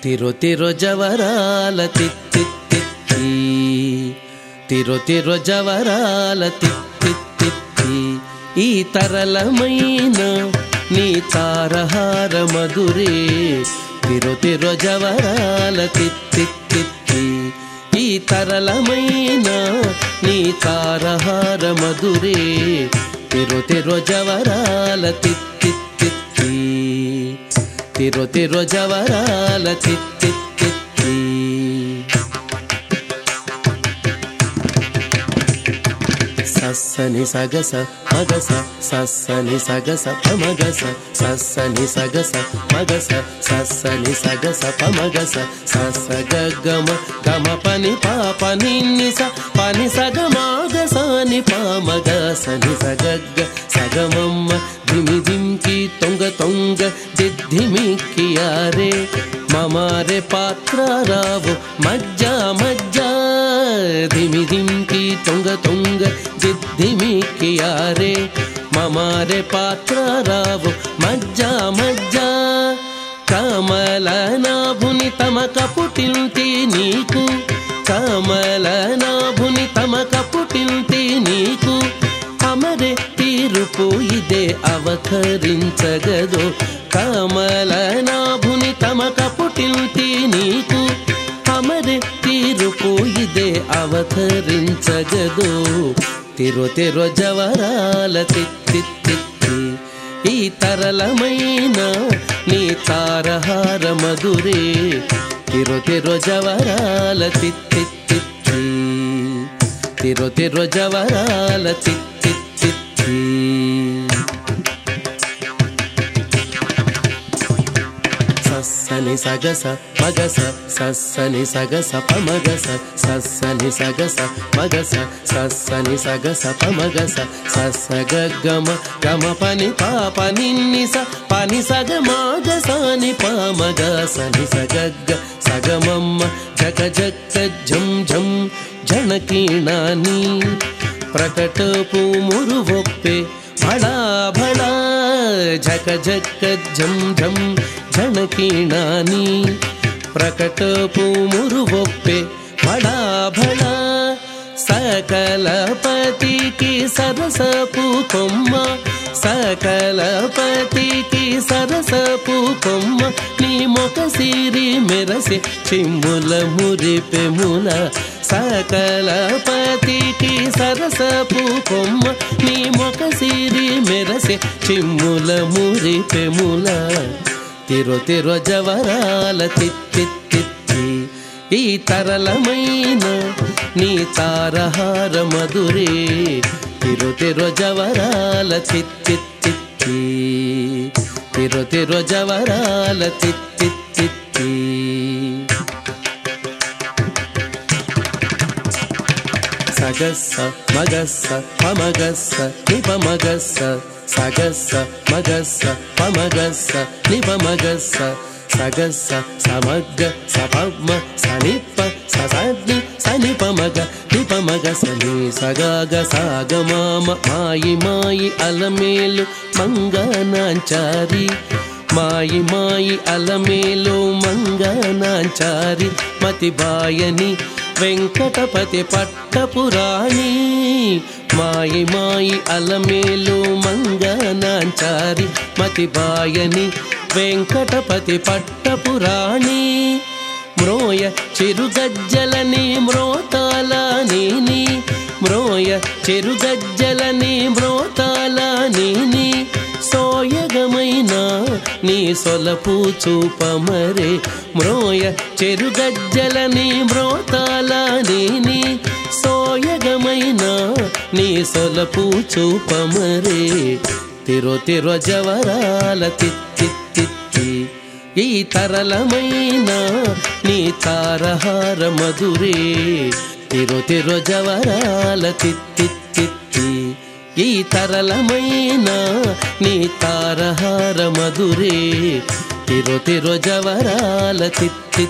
తిరు తిరు జవరాల తిత్తి తిరు తిరు జవరాల తిత్తి ఈ తరళమైన నీ తారహార మధురే తిరు తిరు జవరాల తిత్తి ఈ తరళమైన నీ తారహార మధురే తిరు తిరు జవరాల తిత్తి తిరు తిరు జవరాల తిత్తి సస్సని సగస మగస సస్సని సగస పమగస సస్సని సగస మగస సస్సని సగస పమగస సస్స గగమ గమ పని పాప నిన్నిస పని సగమాగసాని పామగ సని సగగ్గ సగమమ్మ ధిమి ధింకి తొంగ తొంగ దిద్ధిమిక్కియారే మమారే పాత్ర రావు మజ్జ మజ్జ ధిమి ధింకి తొంగ తొంగ దిద్ధిమిక్కియారే మమారే పాత్ర రావు మజ్జ మజ్జ కమల నాభుని తమ కపుటిల్తి నీకు కమల నాభుని తమ కపుటిల్తి నీకు అమరే తీరుపు ఇదే అవతరించగదు కమల నాభుని తమ కపుటిల్తి నీకు అమరే తీరుపు ఇదే అవతరించగదు తిరు తిరు జవరాల తిత్తి ఈ తరళమైన నీ తారహార మధురే తిరు తిరు జవరాల తిత్తి తిరు తిరు జవరాల తిత్తి సస్సని సగస మగస సస్సని సగస పమగస సస్సని సగస మగస సస్సని సగస పమగస సస్స గమ గమ పని పాప నిన్నిస పని సగ మాగసాని పామగ సని సగగ్గ సగమమ్మ జగ జగ ఝం ఝం జనకీణాని ప్రకటపు మురువొప్పే భళా భళా ఝక ఝక ఝం ఝం ఝణకీణాని ప్రకటపు మురువొప్పే భళా భళా సకలపతికి సరసపు కొమ్మ సకలపతికి సరసపు కొమ్మ నీ మొక సిరి మెరసే చిమ్ముల మురిపెముల సకలపతికి సరసపు కొమ్మ నీ మొక సిరి మెరసే చిమ్ముల మురిపెముల తిరు తిరు జవరాల తిత్తి ఈ తరళమైన నీ తారహార మధురే తిరు తిరు జవరాల తిత్తి తిరు తిరు జవరాల తిత్తి సగస్స మగస్స పమగస్స నిపమగస్స సగస్స మగస్స పమగస్స నిపమగస్స సగస్స సమగ్గ సపమ్మ సనిప్ప ససగ్ని సనిపమగ నిపమగ సని సగాగ సాగమామ మాయి మాయి అలమేలు మంగనాంచారి మాయి మాయి అలమేలు మంగనాంచారి మతిబాయని వెంకటపతి పట్టపురాణి మాయి మాయి అలమేలు మంగనాంచారి మతిబాయని వెంకటపతి పట్టపురాణి మ్రోయ చిరుగజ్జలని మ్రోతాల నీని మ్రోయ చిరుగజ్జలని మ్రోతాల నీని సోయగమైన నీ సొలపు చూపమరే మ్రోయ చెరుగజ్జలని మ్రోతాల నీని సోయగమైన నీ సొలపు చూపమరే తిరు తిరు జవరాల తిత్తి ఈ తరళమైన నీ తారహార మధురే తిరు తిరు జవరాల తిత్తి ఈ తరళమైన నీ తారహార మధురే తిరు తిరు జవరాల తిత్తి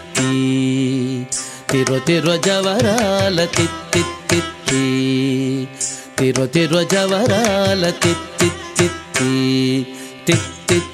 తిరు తిరు జవరాల తిత్తి తిరు తిరు జవరాల తిత్తి తిత్తి